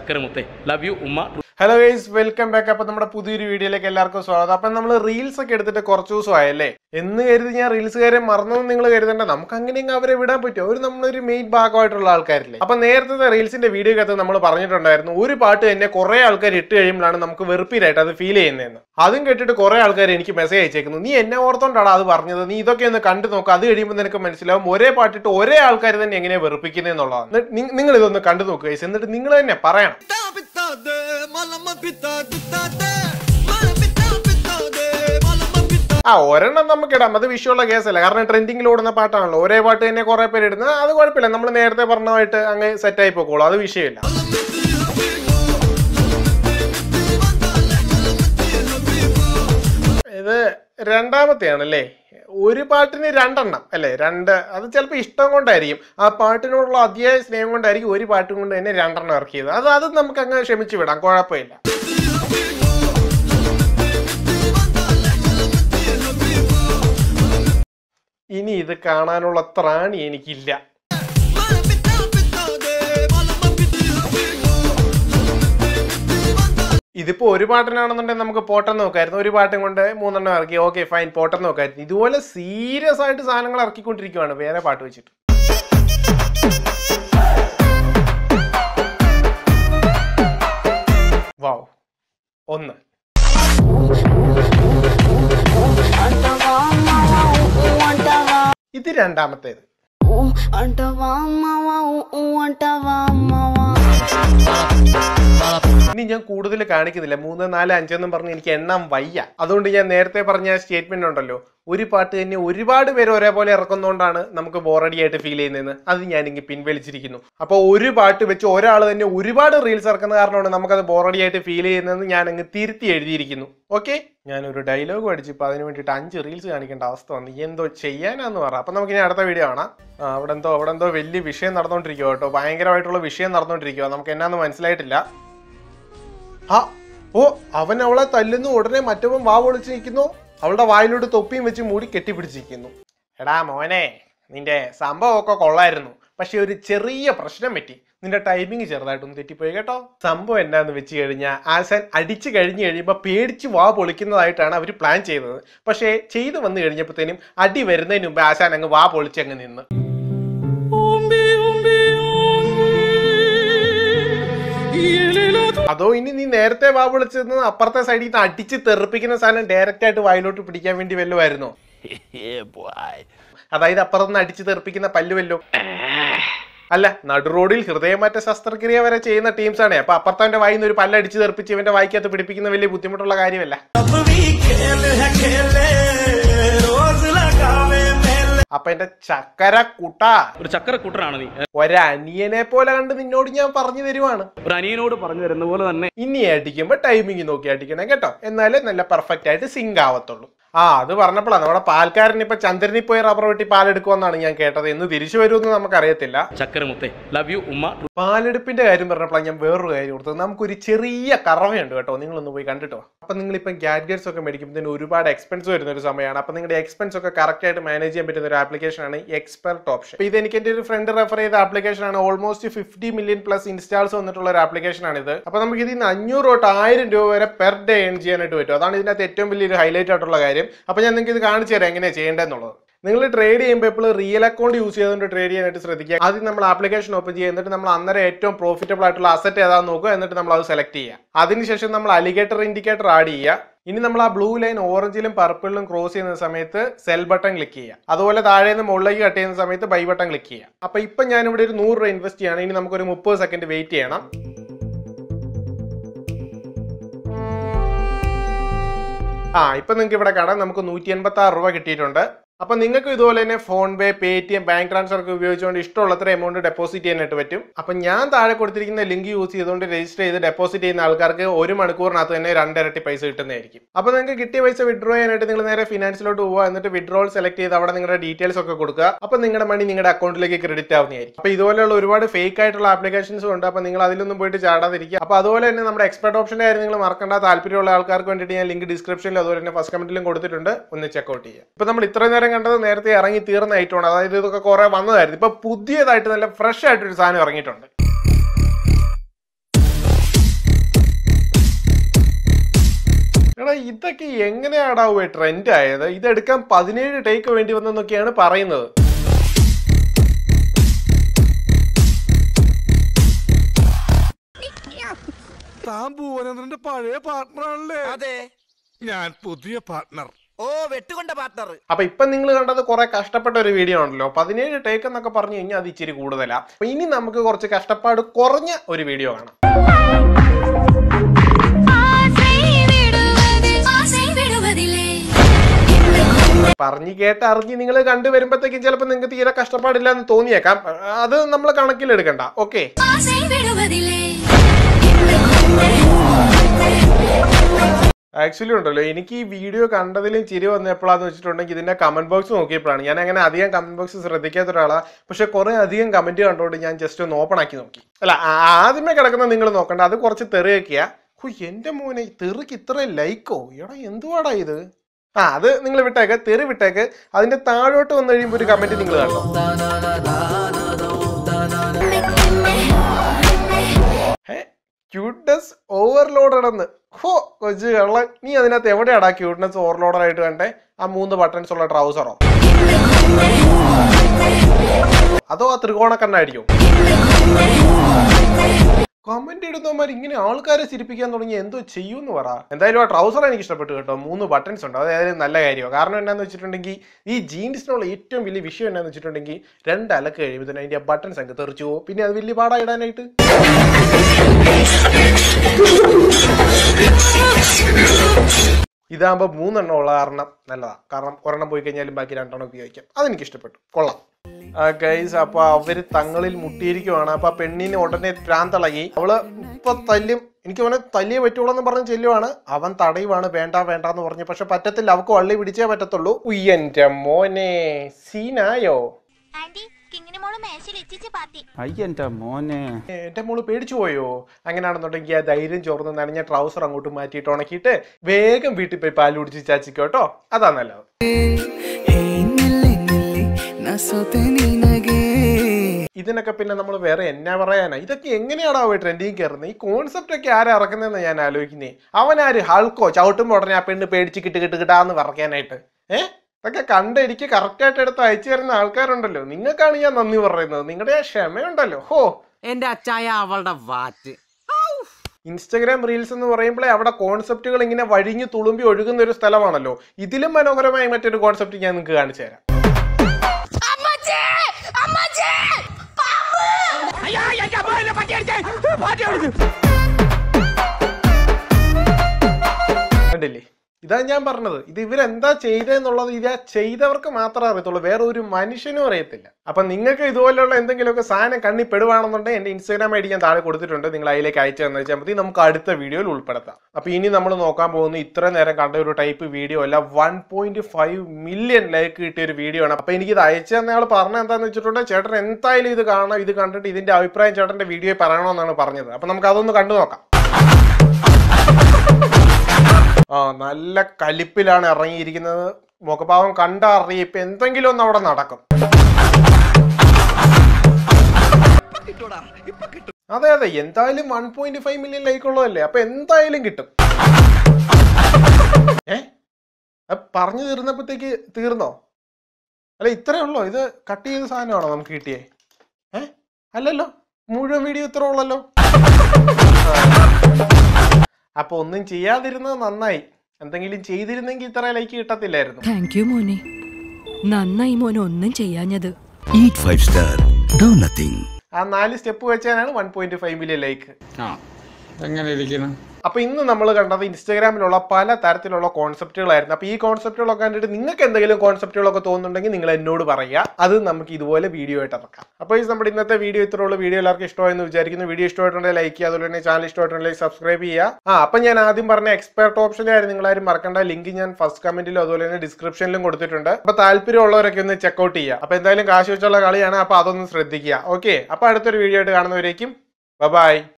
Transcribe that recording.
ചക്കരമുത്തേ love you ഉമ്മ hello guys welcome back അപ്പൊ നമ്മുടെ പുതിയൊരു വീഡിയോയിലേക്ക് എല്ലാവർക്കും സ്വാഗതം അപ്പൊ നമ്മൾ റീൽസ് ഒക്കെ എടുത്തിട്ട് കുറച്ച് ദിവസമായല്ലേ എന്ന് കരുതി ഞാൻ റീൽസുകാരെ മറന്നെന്ന് നിങ്ങൾ കരുതണ്ട നമുക്ക് അങ്ങനെയെങ്കിൽ അവരെ വിടാൻ പറ്റും അവർ നമ്മളൊരു മെയിൻ ഭാഗമായിട്ടുള്ള ആൾക്കാരില്ലേ അപ്പൊ നേരത്തെ റീൽസിന്റെ വീഡിയോ അകത്ത് നമ്മൾ പറഞ്ഞിട്ടുണ്ടായിരുന്നു ഒരു പാട്ട് തന്നെ കുറെ ആൾക്കാർ ഇട്ട് കഴിയുമ്പോഴാണ് നമുക്ക് വെറുപ്പിലായിട്ട് അത് ഫീൽ ചെയ്യുന്നതെന്ന് അതും കേട്ടിട്ട് കുറെ ആൾക്കാർ എനിക്ക് മെസ്സേജ് അയച്ചേക്കുന്നു നീ എന്നെ ഓർത്തോണ്ടാണ് അത് പറഞ്ഞത് നീ ഇതൊക്കെ ഒന്ന് കണ്ടു നോക്കുക അത് കഴിയുമ്പോൾ നിനക്ക് മനസ്സിലാവും ഒരേ പാട്ടിട്ട് ഒരേ ആൾക്കാർ തന്നെ എങ്ങനെ വെറുപ്പിക്കുന്നതെന്നുള്ളതാണ് നിങ്ങൾ ഇതൊന്ന് കണ്ടു നോക്കുക guys. എന്നിട്ട് നിങ്ങൾ തന്നെ പറയണം Pita pita de, malama pita pita de, mala pita pita de, malama pita. ആ ഒരെണ്ണം നമുക്ക് ഇടാം അത് വിഷയമുള്ള കേസല്ല കാരണം ട്രെൻഡിങ്ങിൽ ഓടുന്ന പാട്ടാണല്ലോ ഒരേ പാട്ട് തന്നെ കുറെ പേര് ഇടുന്നത് അത് കുഴപ്പമില്ല നമ്മൾ നേരത്തെ പറഞ്ഞതായിട്ട് അങ്ങ് സെറ്റ് ആയി പോക്കോളൂ അത് വിഷയമില്ല ഇത് രണ്ടാമത്തെയാണല്ലേ ഒരു പാട്ടിന് രണ്ടെണ്ണം അല്ലേ രണ്ട് അത് ചിലപ്പോൾ ഇഷ്ടം കൊണ്ടായിരിക്കും ആ പാട്ടിനോടുള്ള അതിയായ സ്നേഹം കൊണ്ടായിരിക്കും ഒരു പാട്ടും കൊണ്ട് തന്നെ രണ്ടെണ്ണം ഇറക്കിയത് അത് അത് നമുക്ക് അങ്ങ് ക്ഷമിച്ചു വിടാം കുഴപ്പമില്ല ഇനി ഇത് കാണാനുള്ള ത്രാണി എനിക്കില്ല Mala pita pita de, malama pita ഇതിപ്പോ ഒരു പാട്ടിനാണെന്നുണ്ടെങ്കിൽ നമുക്ക് പോട്ടെന്ന് നോക്കായിരുന്നു ഒരു പാട്ടും കൊണ്ട് മൂന്നെണ്ണം ഇറക്കി ഓക്കെ ഫൈൻ പോട്ടെന്ന് നോക്കായിരുന്നു ഇതുപോലെ സീരിയസ് ആയിട്ട് സാധനങ്ങൾ ഇറക്കിക്കൊണ്ടിരിക്കുവാണ് വേറെ പാട്ട് വെച്ചിട്ട് വാവ് ഒന്ന് అంటవా మావా ఊ అంటవా ഇത് രണ്ടാമത്തേത് ఊ అంటవా మావా ఊ అంటవా మావా ഇനി ഞാൻ കൂടുതൽ കാണിക്കുന്നില്ല മൂന്ന് നാല് അഞ്ചെന്നും പറഞ്ഞ് എനിക്ക് എണ്ണം വയ്യ അതുകൊണ്ട് ഞാൻ നേരത്തെ പറഞ്ഞ സ്റ്റേറ്റ്മെന്റ് ഉണ്ടല്ലോ ഒരു പാട്ട് തന്നെ ഒരുപാട് പേര് ഒരേപോലെ ഇറക്കുന്നതുകൊണ്ടാണ് നമുക്ക് ബോറടി ആയിട്ട് ഫീൽ ചെയ്യുന്നതെന്ന് അത് ഞാൻ ഇങ്ങനെ പിൻവലിച്ചിരിക്കുന്നു അപ്പോൾ ഒരു പാട്ട് വെച്ച് ഒരാൾ തന്നെ ഒരുപാട് റീൽസ് ഇറക്കുന്ന കാരണമാണ് നമുക്കത് ബോറടി ആയിട്ട് ഫീൽ ചെയ്യുന്നതെന്ന് ഞാൻ അങ്ങ് തിരുത്തി എഴുതിയിരിക്കുന്നു ഓക്കെ ഞാനൊരു ഡയലോഗ് അടിച്ചപ്പോൾ അതിന് വേണ്ടിയിട്ട് അഞ്ച് റീൽസ് കാണിക്കേണ്ട അവസ്ഥ വന്നു ഈ എന്തോ ചെയ്യാനാന്ന് പറ അപ്പം നമുക്ക് ഇനി അടുത്ത വീഡിയോ കാണാം ആ, അവിടെ എന്തോ അവിടെ എന്തോ വലിയ വിഷയം നടന്നുകൊണ്ടിരിക്കുക കേട്ടോ ഭയങ്കരമായിട്ടുള്ള വിഷയം നടന്നുകൊണ്ടിരിക്കുക നമുക്ക് എന്നാന്ന് മനസ്സിലായിട്ടില്ല ആ ഓ അവൻ അവളെ തല്ലുന്നു ഉടനെ മറ്റവൻ വാ പൊളിച്ച് നിൽക്കുന്നു അവളുടെ വായിലോട്ട് തൊപ്പിയും വെച്ച് മൂടി കെട്ടിപ്പിടിച്ചിരിക്കുന്നു എടാ മോനെ നിന്റെ സംഭവമൊക്കെ കൊള്ളായിരുന്നു പക്ഷെ ഒരു ചെറിയ പ്രശ്നം പറ്റി നിന്റെ ടൈമിങ് ചെറുതായിട്ടൊന്ന് തെറ്റിപ്പോയി കേട്ടോ സംഭവം എന്നാന്ന് വെച്ച് കഴിഞ്ഞാൽ ആശാൻ അടിച്ചു കഴിഞ്ഞ് കഴിയുമ്പോൾ പേടിച്ച് വാ പൊളിക്കുന്നതായിട്ടാണ് അവർ പ്ലാൻ ചെയ്തത് പക്ഷേ ചെയ്തു വന്നു കഴിഞ്ഞപ്പോഴത്തേനും അടി വരുന്നതിന് മുമ്പ് ആശാൻ അങ്ങ് വാ പൊളിച്ചങ്ങ് നിന്ന് അതോ ഇനി നീ നേരത്തെ വാ വിളിച്ചത് അപ്പുറത്തെ സൈഡിൽ നിന്ന് അടിച്ച് തെറിപ്പിക്കുന്ന സാധനം ഡയറക്റ്റ് ആയിട്ട് വായിലോട്ട് പിടിക്കാൻ വേണ്ടി വല്ലതുമായിരുന്നോ അതായത് അപ്പുറത്തുനിന്ന് അടിച്ച് തെറിപ്പിക്കുന്ന പല്ല് വല്ലോ അല്ല നടു റോഡിൽ ഹൃദയമാറ്റ ശസ്ത്രക്രിയ വരെ ചെയ്യുന്ന ടീംസ് ആണ് അപ്പൊ അപ്പുറത്തവന്റെ വായിൽ നിന്ന് ഒരു പല്ല് അടിച്ച് തെറിപ്പിച്ച് ഇവന്റെ വായിക്കകത്ത് പിടിപ്പിക്കുന്ന വലിയ ബുദ്ധിമുട്ടുള്ള കാര്യമല്ല अब भी खेल है खेले, रोज लगावे मेले. അപ്പൊ എന്റെ ചക്കര കുട്ട ഒരു ചക്കര കൂട്ടനാണ് നീ ഒരനിയനെ പോലെ കണ്ട് നിന്നോട് ഞാൻ പറഞ്ഞു തരുവാണ് ഒരു അനിയനോട് പറഞ്ഞു തരുന്ന പോലെ തന്നെ ഇനി അടിക്കുമ്പോ ടൈമിങ് നോക്കി അടിക്കണം കേട്ടോ എന്നാലേ നല്ല പെർഫെക്റ്റ് ആയിട്ട് സിങ്ക് ആവത്തുള്ളൂ ആ അത് പറഞ്ഞപ്പോഴാണ് നമ്മുടെ പാൽക്കാരൻ ഇപ്പൊ ചന്ദ്രനിൽ പോയി റബ്ബർ വെട്ടി പാലെടുക്കുമെന്നാണ് ഞാൻ കേട്ടത് എന്ന് തിരിച്ചു വരുമെന്ന് നമുക്കറിയത്തില്ല ചക്കരമുത്തേ ലവ് യു ഉമ്മ പാലെടുപ്പിന്റെ കാര്യം പറഞ്ഞപ്പോഴാണ് ഞാൻ വേറൊരു കാര്യം കൊടുത്തത് നമുക്കൊരു ചെറിയ കറവയുണ്ട് കേട്ടോ നിങ്ങളൊന്ന് പോയി കണ്ടിട്ടോ അപ്പൊ നിങ്ങൾ ഇപ്പം ഗാഡ്ഗറ്റ്സ് ഒക്കെ മേടിക്കുമ്പോൾ ഒരുപാട് എക്സ്പെൻസ് വരുന്ന ഒരു സമയമാണ് അപ്പൊ നിങ്ങളുടെ എക്സ്പെൻസ് ഒക്കെ കറക്റ്റ് ആയിട്ട് മാനേജ് ചെയ്യാൻ പറ്റുന്ന ഒരു ആപ്ലിക്കേഷൻ ആണ് എക്സ്പെർട്ട് ഓപ്ഷൻ ഇത് എനിക്ക് എന്റെ ഒരു ഫ്രണ്ട് റെഫർ ചെയ്ത ആപ്ലിക്കേഷൻ ആണ് almost fifty million plus installs വന്നിട്ടുള്ള ഒരു ആപ്ലിക്കേഷൻ ആണ് ഇത് അപ്പൊ നമുക്ക് ഇതിൽ നിന്ന് അഞ്ഞൂറ് തൊട്ട് ആയിരം രൂപ വരെ പെർ ഡേ ഏൺ ചെയ്യാനായിട്ട് പറ്റും അതാണ് ഇതിനകത്ത് ഏറ്റവും വലിയൊരു ഹൈലൈറ്റ് ആയിട്ടുള്ള കാര്യം അപ്പൊ ഞാൻ നിങ്ങൾക്ക് ഇത് കാണിച്ചു തരാം എങ്ങനെയാണ് ചെയ്യേണ്ടതെന്നുള്ളത് നിങ്ങൾ ട്രേഡ് ചെയ്യുമ്പോൾ ഇപ്പോൾ റിയൽ അക്കൗണ്ട് യൂസ് ചെയ്തുകൊണ്ട് ട്രേഡ് ചെയ്യാനായിട്ട് ശ്രദ്ധിക്കുക ആദ്യം നമ്മൾ ആപ്ലിക്കേഷൻ ഓപ്പൺ ചെയ്യുക എന്നിട്ട് നമ്മൾ അന്നേരം ഏറ്റവും പ്രോഫിറ്റബിൾ ആയിട്ടുള്ള അസറ്റ് ഏതാണെന്ന് നോക്കുക എന്നിട്ട് നമ്മൾ അത് സെലക്ട് ചെയ്യുക അതിനുശേഷം നമ്മൾ അലിഗേറ്റർ ഇൻഡിക്കേറ്റർ ആഡ് ചെയ്യുക ഇനി നമ്മൾ ആ ബ്ലൂ ലൈൻ ഓറഞ്ചിലും പർപ്പിളിലും ക്രോസ് ചെയ്യുന്ന സമയത്ത് സെൽ ബട്ടൺ ക്ലിക്ക് ചെയ്യുക അതുപോലെ താഴെ നിന്ന് മുകളിലേക്ക് കട്ട് ചെയ്യുന്ന സമയത്ത് ബൈ ബട്ടൺ ക്ലിക്ക് ചെയ്യുക അപ്പൊ ഇപ്പൊ ഞാൻ ഇവിടെ ഒരു നൂറ് രൂപ ഇൻവെസ്റ്റ് ചെയ്യണം ഇനി നമുക്കൊരു മുപ്പത് സെക്കൻഡ് വെയിറ്റ് ചെയ്യണം ആ ഇപ്പൊ നിങ്ങൾക്ക് ഇവിടെ കാണാം നമുക്ക് നൂറ്റി എൺപത്തി ആറ് രൂപ കിട്ടിയിട്ടുണ്ട് അപ്പൊ നിങ്ങൾക്ക് ഇതുപോലെ തന്നെ PhonePe Paytm bank transfer ഒക്കെ ഉപയോഗിച്ചുകൊണ്ട് ഇഷ്ടമുള്ളത്ര എമൗണ്ട് ഡെപ്പോസിറ്റ് ചെയ്യാനായിട്ട് പറ്റും അപ്പൊ ഞാൻ താഴെ കൊടുത്തിരിക്കുന്ന ലിങ്ക് യൂസ് ചെയ്തുകൊണ്ട് രജിസ്റ്റർ ചെയ്ത് ഡെപ്പോസിറ്റ് ചെയ്യുന്ന ആൾക്കാർക്ക് ഒരു മണിക്കൂറിനകത്ത് തന്നെ രണ്ടിരട്ടി പൈസ കിട്ടുന്നതായിരിക്കും അപ്പൊ നിങ്ങൾക്ക് കിട്ടിയ പൈസ വിഡ്രോ ചെയ്യാനായിട്ട് നിങ്ങൾ നേരെ ഫിനാൻസിലോട്ട് പോവുക എന്നിട്ട് വിഡ്രോൾ സെലക്ട് ചെയ്ത് അവിടെ നിങ്ങളുടെ ഡീറ്റെയിൽസ് ഒക്കെ കൊടുക്കുക അപ്പൊ നിങ്ങളുടെ മണി നിങ്ങളുടെ അക്കൗണ്ടിലേക്ക് ക്രെഡിറ്റ് ആവുന്നതായിരിക്കും അപ്പൊ ഇതുപോലെയുള്ള ഒരുപാട് ഫേക്ക് ആയിട്ടുള്ള ആപ്ലിക്കേഷൻസ് ഉണ്ട് അപ്പൊ നിങ്ങൾ അതിലൊന്നും പോയിട്ട് ചാടാതിരിക്കുക അപ്പൊ അതുപോലെ തന്നെ നമ്മുടെ എക്സ്പെർട്ട് ഓപ്ഷന്റെ കാര്യം നിങ്ങൾ മറക്കേണ്ട താല്പര്യമുള്ള ആൾക്കാർക്ക് വേണ്ടിയിട്ട് ഞാൻ ലിങ്ക് ഡിസ്ക്രിപ്ഷനിലും അതുപോലെ തന്നെ ഫസ്റ്റ് കമന്റിലും കൊടുത്തിട്ടുണ്ട് ഒന്ന് ചെക്കൗട്ട് ചെയ്യുക ഇപ്പൊ നമ്മൾ ഇത്രയും നേരം കണ്ടത് നേരത്തെ ഇറങ്ങി തീർന്ന ഐറ്റമാണ് അതായത് ഇതൊക്കെ കുറെ വന്നതായിരുന്നു ഇപ്പൊ പുതിയതായിട്ട് നല്ല ഫ്രഷ് ആയിട്ടൊരു സാധനം ഇറങ്ങിയിട്ടുണ്ട് എടാ ഇതൊക്കെ എങ്ങനെയാടാവുക ട്രെൻഡ് ആയത് ഇതെടുക്കാൻ പതിനേഴ് ടേക്ക് വേണ്ടി വന്നെന്നൊക്കെയാണ് പറയുന്നത് താൻ ഭുവനേന്ദ്രന്റെ പഴയ പാർട്ട്ണറാണല്ലേ അതെ ഞാൻ പുതിയ പാർട്ട്ണർ ഓ വെട്ടുകൊണ്ട പാർട്ട്ണർ അപ്പൊ ഇപ്പൊ നിങ്ങൾ കണ്ടത് കുറെ കഷ്ടപ്പെട്ട ഒരു വീഡിയോ ആണല്ലോ പതിനേഴ് ടേക്ക് എന്നൊക്കെ പറഞ്ഞു കഴിഞ്ഞാൽ അത് ഇച്ചിരി കൂടുതലാ അപ്പൊ ഇനി നമുക്ക് കുറച്ച് കഷ്ടപ്പാട് കുറഞ്ഞ ഒരു വീഡിയോ കാണാം ஆசை விடுவது ஆசை விடுவதில்லை പറഞ്ഞു കേട്ട് അറിഞ്ഞ് നിങ്ങൾ കണ്ടുവരുമ്പോഴത്തേക്കും ചിലപ്പോൾ നിങ്ങൾക്ക് തീരെ കഷ്ടപ്പാടില്ല എന്ന് തോന്നിയേക്കാം അത് നമ്മൾ കണക്കിലെടുക്കണ്ട ഓക്കെ ஆசை விடுவதில்லை ആക്ച്വലി ഉണ്ടല്ലോ എനിക്ക് ഈ വീഡിയോ കണ്ടതിലും ചിരി വന്നപ്പോഴാന്ന് വെച്ചിട്ടുണ്ടെങ്കിൽ ഇതിന്റെ കമന്റ് ബോക്സ് നോക്കിയപ്പോഴാണ് ഞാൻ അങ്ങനെ അധികം കമന്റ് ബോക്സ് ശ്രദ്ധിക്കാത്ത ഒരാളാണ് പക്ഷെ കുറെ അധികം കമന്റ് കണ്ടുകൊണ്ട് ഞാൻ ജസ്റ്റ് ഒന്ന് ഓപ്പൺ ആക്കി നോക്കി അല്ല ആ- ആദ്യമേ കിടക്കുന്ന നിങ്ങൾ നോക്കണ്ട അത് കുറച്ച് തെറിയൊക്കെയാ ഹു എന്റെ മോനെ ഈ തെറിക്ക് ഇത്ര ലൈക്കോ എടാ എന്തുവാടാ ഇത് ആ അത് നിങ്ങൾ വിട്ടേക്ക് തെറി വിട്ടേക്ക് അതിന്റെ താഴോട്ട് വന്നു കഴിയുമ്പോൾ ഒരു കമന്റ് നിങ്ങൾ കണ്ടോ ക്യൂട്ട്നെസ് ഓവർലോഡഡ് എന്ന് ഹോ കൊച്ചു കള്ളൻ നീ അതിനകത്ത് എവിടെയാടാ ക്യൂട്ട്നെസ് ഓവർലോഡഡ് ആയിട്ട് കണ്ടേ ആ മൂന്ന് ബട്ടൺസ് ഉള്ള ട്രൗസറോ അതോ ആ ത്രികോണ കണ്ണാടിയോ കമന്റ് ഇടുന്നവന്മാർ ഇങ്ങനെ ആൾക്കാരെ ചിരിപ്പിക്കാൻ തുടങ്ങി എന്തോ ചെയ്യൂന്ന് പറ എന്തായാലും ആ ട്രൗസർ എനിക്ക് ഇഷ്ടപ്പെട്ടു കേട്ടോ മൂന്ന് ബട്ടൺസ് ഉണ്ട് അതായത് നല്ല കാര്യമാണ് കാരണം എന്താന്ന് വെച്ചിട്ടുണ്ടെങ്കിൽ ഈ ജീൻസിനുള്ള ഏറ്റവും വലിയ വിഷയം എന്താന്ന് വെച്ചിട്ടുണ്ടെങ്കിൽ രണ്ട് അലക്ക് കഴിയുമ്പോൾ തന്നെ അതിന്റെ ബട്ടൺസ് അങ്ങ് തെറിച്ചു പോകും പിന്നെ അത് വലിയ പാടാ ഇടാനായിട്ട് ഇതാകുമ്പോൾ മൂന്നെണ്ണം ഉള്ള കാരണം നല്ലതാ കാരണം ഒരെണ്ണം പോയി കഴിഞ്ഞാലും ബാക്കി രണ്ടെണ്ണം ഉപയോഗിക്കാം അതെനിക്ക് ഇഷ്ടപ്പെട്ടു കൊള്ളാം ഗൈസ് അപ്പൊ അവര് തങ്ങളിൽ മുട്ടിയിരിക്കുവാണ് അപ്പൊ ആ പെണ്ണിന് ഉടനെ ഭ്രാന്തളകി അവള് ഇപ്പൊ തല്ലും എനിക്ക് അവനെ തല്ലിയേ പറ്റുള്ളൂ എന്ന് പറഞ്ഞ് ചെല്ലുവാണ് അവൻ തടയുവാണ് വേണ്ട വേണ്ട എന്ന് പറഞ്ഞു പക്ഷെ പറ്റത്തില്ല അവക്ക് വള്ളി പിടിച്ചേ പറ്റത്തുള്ളൂ ഉയ്യന്റെ മോനെ സീനായോ ആന്റി കിങ്ങിണി മോള് മേശയിൽ എത്തിച്ച് പാത്തി അയ്യന്റെ മോനെ ഏ, എന്റെ മോള് പേടിച്ചു പോയോ അങ്ങനെയാണെന്നുണ്ടെങ്കിൽ ആ ധൈര്യം ചോർന്ന് നനഞ്ഞ ട്രൗസർ അങ്ങോട്ട് മാറ്റിയിട്ട് ഉണക്കിയിട്ട് വേഗം വീട്ടിൽ പോയി പാൽ കുടിച്ച് ചാച്ചിക്കോ കേട്ടോ അതാ നല്ലത് ഇതിനൊക്കെ പിന്നെ നമ്മൾ വേറെ എന്നാ പറയാനാ ഇതൊക്കെ എങ്ങനെയാടാ പോയി ട്രെൻഡിങ് കയറുന്നത് ഈ കോൺസെപ്റ്റ് ഒക്കെ ആരാ ഇറക്കുന്നതെന്ന് ഞാൻ ആലോചിക്കുന്നേ അവനാര് ഹൾക്കോ ചവിട്ടുമ്പോൾ ഉടനെ ആ പെണ്ണ് പേടിച്ച് കിട്ട് കിട്ട് കിട്ടാന്ന് പറയാനായിട്ട് ഏ ഇതൊക്കെ കണ്ട് എനിക്ക് കറക്റ്റായിട്ട് എടുത്ത് അയച്ചു തരുന്ന ആൾക്കാരുണ്ടല്ലോ നിങ്ങൾക്കാണ് ഞാൻ നന്ദി പറയുന്നത് നിങ്ങളുടെ ആ ക്ഷമയുണ്ടല്ലോ ഹോ എന്റെ അച്ചായ അവളുടെ വാറ്റ് ഇൻസ്റ്റഗ്രാം റീൽസ് എന്ന് പറയുമ്പോഴേ അവിടെ കോൺസെപ്റ്റുകൾ ഇങ്ങനെ വഴിഞ്ഞു തുളുമ്പി ഒഴുകുന്ന ഒരു സ്ഥലമാണല്ലോ ഇതിലും മനോഹരമായ മറ്റൊരു കോൺസെപ്റ്റ് ഞാൻ നിങ്ങൾക്ക് കാണിച്ചു തരാം കണ്ടില്ലേ ഇതാ ഞാൻ പറഞ്ഞത് ഇത് ഇവരെന്താ ചെയ്തതെന്നുള്ളത് ഇത് ആ ചെയ്തവർക്ക് മാത്രമേ അറിയത്തുള്ളൂ വേറെ ഒരു മനുഷ്യനും അറിയത്തില്ല അപ്പൊ നിങ്ങൾക്ക് ഇതുപോലെയുള്ള എന്തെങ്കിലുമൊക്കെ സാധനം കണ്ണി പെടുവാണെന്നുണ്ടെങ്കിൽ എന്റെ ഇൻസ്റ്റാഗ്രാം ഐ ഡി ഞാൻ താഴെ കൊടുത്തിട്ടുണ്ട് നിങ്ങൾ അതിലേക്ക് അയച്ചു തന്നു വെച്ചാൽ മതി നമുക്ക് അടുത്ത വീഡിയോയിൽ ഉൾപ്പെടുത്താം അപ്പൊ ഇനി നമ്മൾ നോക്കാൻ പോകുന്ന ഇത്ര നേരം കണ്ട ഒരു ടൈപ്പ് വീഡിയോ അല്ല one point five million like കിട്ടിയ ഒരു വീഡിയോ ആണ് അപ്പൊ എനിക്ക് ഇത് അയച്ചു തന്നയാൾ പറഞ്ഞ എന്താന്ന് വെച്ചിട്ടുണ്ടെങ്കിൽ ചേട്ടൻ എന്തായാലും ഇത് കാണണം ഇത് കണ്ടിട്ട് ഇതിന്റെ അഭിപ്രായം ചേട്ടന്റെ വീഡിയോ പറയണമെന്നാണ് പറഞ്ഞത് അപ്പൊ നമുക്ക് അതൊന്ന് കണ്ടു നോക്കാം ആ നല്ല കലിപ്പിലാണ് ഇറങ്ങിയിരിക്കുന്നത് മുഖഭാവം കണ്ട അറിയ ഇപ്പൊ എന്തെങ്കിലും ഒന്ന് അവിടെ നടക്കും അതെ അതെ എന്തായാലും one point five million like ഉള്ളതല്ലേ അപ്പൊ എന്തായാലും കിട്ടും ഏ അത് പറഞ്ഞു തീർന്നപ്പോഴത്തേക്ക് തീർന്നോ അല്ല ഇത്രേ ഉള്ളോ ഇത് കട്ട് ചെയ്ത സാധനമാണോ നമുക്ക് കിട്ടിയേ ഏ അല്ലല്ലോ മുഴുവൻ വീഡിയോ ഇത്ര ഉള്ളല്ലോ അപ്പൊ ഒന്നും ചെയ്യാതിരുന്നത് നന്നായി എന്തെങ്കിലും ചെയ്തിരുന്നെങ്കിൽ ഇത്ര ലൈക്ക് കിട്ടത്തില്ലായിരുന്നു താങ്ക് യു മോനെ നന്നായി മോനെ ഒന്നും ചെയ്യാഞ്ഞത് Eat 5 star. Do nothing. ആ നാല് സ്റ്റെപ്പ് വെച്ചാണ് one point five million like ആ എങ്ങനെ ഇരിക്കണം അപ്പൊ ഇന്ന് നമ്മൾ കണ്ടത് ഇൻസ്റ്റാഗ്രാമിലുള്ള പല തരത്തിലുള്ള കോൺസെപ്റ്റുകളായിരുന്നു അപ്പൊ ഈ കോൺസെപ്റ്റുകളൊക്കെ കണ്ടിട്ട് നിങ്ങൾക്ക് എന്തെങ്കിലും കോൺസെപ്റ്റുകളൊക്കെ തോന്നുന്നുണ്ടെങ്കിൽ നിങ്ങൾ എന്നോട് പറയുക അത് നമുക്ക് ഇതുപോലെ വീഡിയോ ആയിട്ട് ഇറക്കാം അപ്പോൾ ഈ നമ്മുടെ ഇന്നത്തെ വീഡിയോ ഇത്രയുള്ള വീഡിയോ എല്ലാവർക്കും ഇഷ്ടമായെന്ന് വിചാരിക്കുന്നു വീഡിയോ ഇഷ്ടമായിട്ടുണ്ടെങ്കിൽ ലൈക്ക് ചെയ്യുക അതുപോലെ തന്നെ ചാനൽ ഇഷ്ടമായിട്ടുണ്ടെങ്കിൽ സബ്സ്ക്രൈബ് ചെയ്യുക ആ അപ്പൊ ഞാൻ ആദ്യം പറഞ്ഞ എക്സ്പെർട്ട് ഓപ്ഷനായിരുന്നു നിങ്ങളാരും മറക്കേണ്ട ലിങ്ക് ഞാൻ ഫസ്റ്റ് കമന്റിലും അതുപോലെ തന്നെ ഡിസ്ക്രിപ്ഷനിലും കൊടുത്തിട്ടുണ്ട് അപ്പൊ താല്പര്യമുള്ളവരൊക്കെ ഒന്ന് ചെക്കൗട്ട് ചെയ്യുക അപ്പൊ എന്തായാലും കാശ് വെച്ചുള്ള കളിയാണ് അപ്പൊ അതൊന്ന് ശ്രദ്ധിക്കുക ഓക്കെ അപ്പൊ അടുത്തൊരു വീഡിയോ ആയിട്ട് കാണുന്നവരേക്കും ബൈ